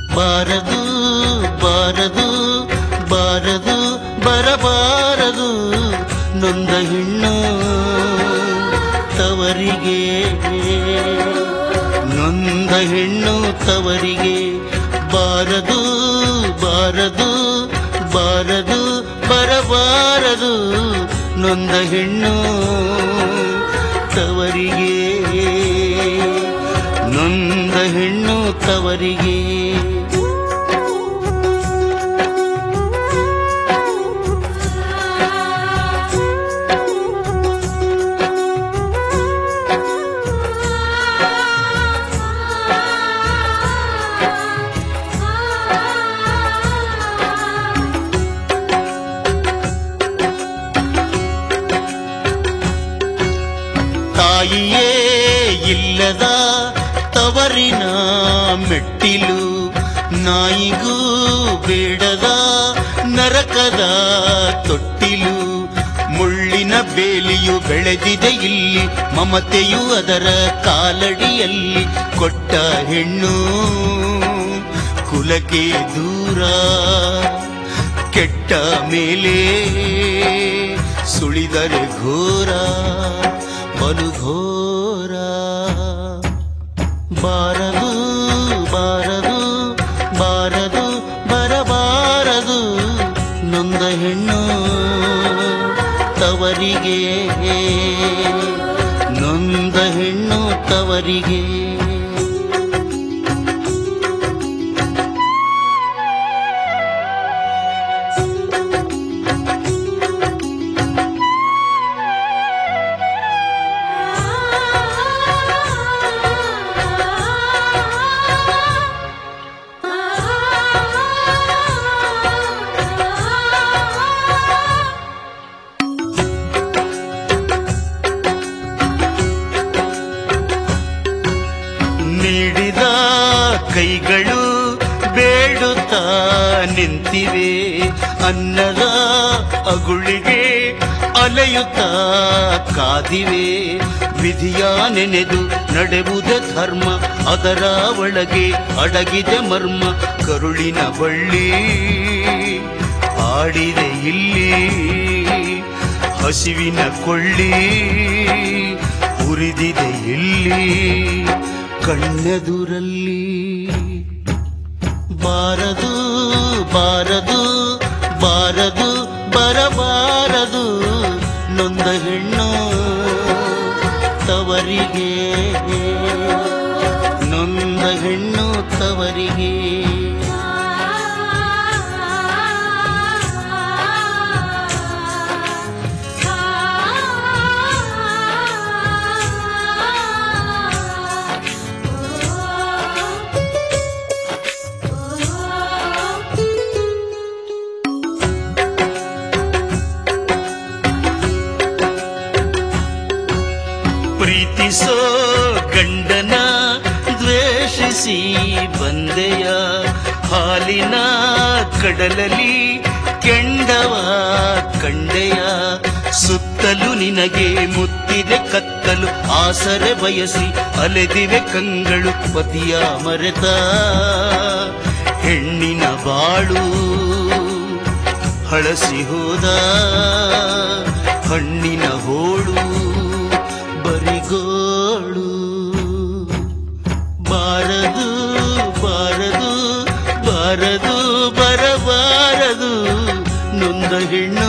ಬಾರದು ಬಾರದು ಬಾರದು ಬರಬಾರದು ನೊಂದ ಹೆಣ್ಣು ತವರಿಗೆ ನೊಂದ ಹೆಣ್ಣು ತವರಿಗೆ ಬಾರದು ಬಾರದು ಬಾರದು ಬರಬಾರದು ನೊಂದ ಹೆಣ್ಣು ತವರಿಗೆ ನೊಂದ ಹೆಣ್ಣು ತವರಿಗೆ ತಾಯಿಯೇ ಇಲ್ಲದ ತವರಿನ ಮೆಟ್ಟಿಲು ನಾಯಿಗೂ ಬೇಡದ ನರಕದ ತೊಟ್ಟಿಲು ಮುಳ್ಳಿನ ಬೇಲಿಯು ಬೆಳೆದಿದೆ ಇಲ್ಲಿ ಮಮತೆಯು ಅದರ ಕಾಲಡಿಯಲ್ಲಿ ಕೊಟ್ಟ ಹೆಣ್ಣು ಕುಲಕ್ಕೆ ದೂರ ಕೆಟ್ಟ ಮೇಲೆ ಸುಳಿದರೆ ಘೋರ ಬಲು ಘೋರ ಬಾರದು ಬಾರದು ಬಾರದು ಬರಬಾರದು ನೊಂದ ಹೆಣ್ಣು ತವರಿಗೆ ನೊಂದ ಹೆಣ್ಣು ತವರಿಗೆ ನೀಡಿದ ಕೈಗಳು ಬೇಡುತ್ತಾ ನಿಂತಿವೆ ಅನ್ನದ ಅಗುಳಿಗೆ ಅಲೆಯುತ್ತಾ ಕಾದಿವೆ ವಿಧಿಯ ನೆನೆದು ನಡೆವುದೇ ಧರ್ಮ ಅದರ ಒಳಗೆ ಅಡಗಿದೆ ಮರ್ಮ ಕರುಳಿನ ಬಳ್ಳಿ ಆಡಿದೆ ಇಲ್ಲಿ ಹಸಿವಿನ ಕೊಳ್ಳಿ ಉರಿದಿದೆ ಇಲ್ಲಿ ಕಣ್ಣೆದುರಲ್ಲಿ ಬಾರದು ಬಾರದು ಬಾರದು ಬರಬಾರದು ನೊಂದ ಹೆಣ್ಣು ತವರಿಗೆ ನೊಂದ ಹೆಣ್ಣು ತವರಿಗೆ ಪ್ರೀತಿಸೋ ಗಂಡನ ದ್ವೇಷಿಸಿ ಬಂದೆಯ ಹಾಲಿನ ಕಡಲಲ್ಲಿ ಕೆಂಡವ ಕಂಡೆಯ ಸುತ್ತಲೂ ನಿನಗೆ ಮುತ್ತಿದೆ ಕತ್ತಲು ಆಸರೆ ಬಯಸಿ ಅಲೆದಿವೆ ಕಂಗಳು ಪತಿಯ ಮರೆತ ಹೆಣ್ಣಿನ ಬಾಳು ಹಳಸಿ ಹೋದ ಹಣ್ಣಿನ ಹೋಳು ಬರಿಗೋಳು ಬಾರದು ಬಾರದು ಬಾರದು ಬರಬಾರದು ನೊಂದ ಹೆಣ್ಣು